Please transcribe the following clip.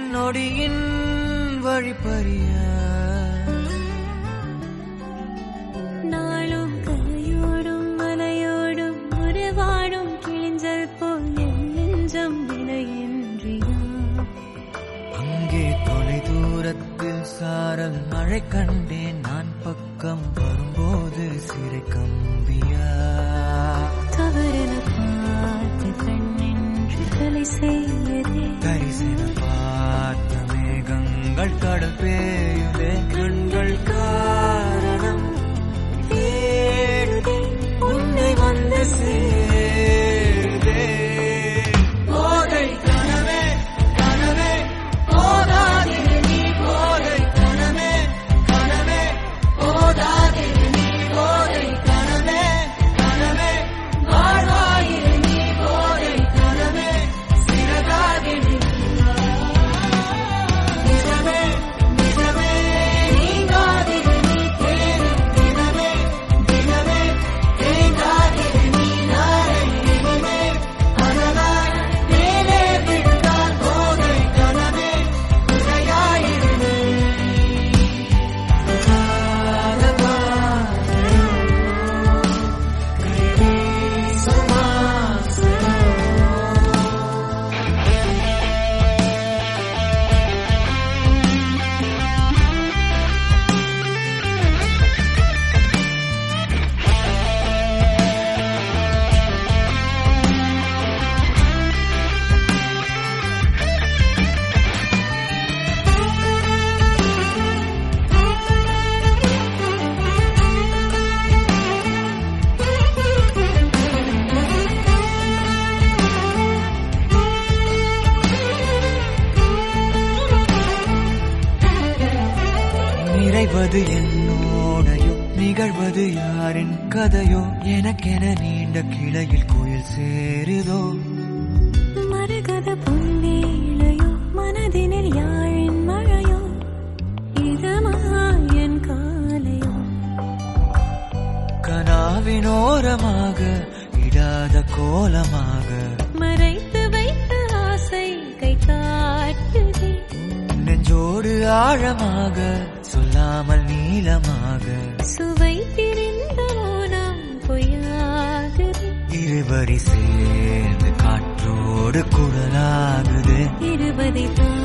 நொடியின் வழிப்பறிய நாளும் கரையோடும் மலையோடும் உறவாடும் கிழிஞ்சல் போல் என் நெஞ்சம் வினையின்றியா அங்கே தொலை தூரத்தில் சாரல் மழை கண்டேன் நான் பக்கம் வரும்போது சிறை கம்பியா தவறென பார்த்து கண்ணென்று கலை செய்யதே தரிசன பார்த்த மேகங்கள் கடல் பேயுதே கண்கள் காரணம் தேடுதே உன்னை வந்து சேருதே போதை கனவே கனவே போதாதிரு நீ போதை கனவே கனவே போதாதிரு நீ போதை கனவே கனவே வாழ்வாயிரு நீ போதை கனவே சிறகாதிரு நிஜமே நிஜமே நீங்காதிரு நீ தேடும் தினமே தினமே தேங்காதிரு நீ நாளை இனிமே அதனால் மேலே விழுந்தால் போதை கனவே குறையாயிரு நிறைவது என்னோடையோ நிகழ்வது யாரின் கதையோ எனக்கென நீண்ட கிளையில் கோயில் சேருதோ மரகத பொன்வேளையோ மனதினில் யாழின் மழையோ இதமாயன் காலையோ கனாவினோரமாக இடாத கோலமாக மறைத்து வைத்த ஆசை கை காட்டுதே நெஞ்சோடு ஆழமாக சொல்லாமல் நீளமாக சுவை திரிந்த மோனம் பொய்யாகுது இருவரி சேர்ந்து காற்றோடு குரலாகுது இருபதை தான்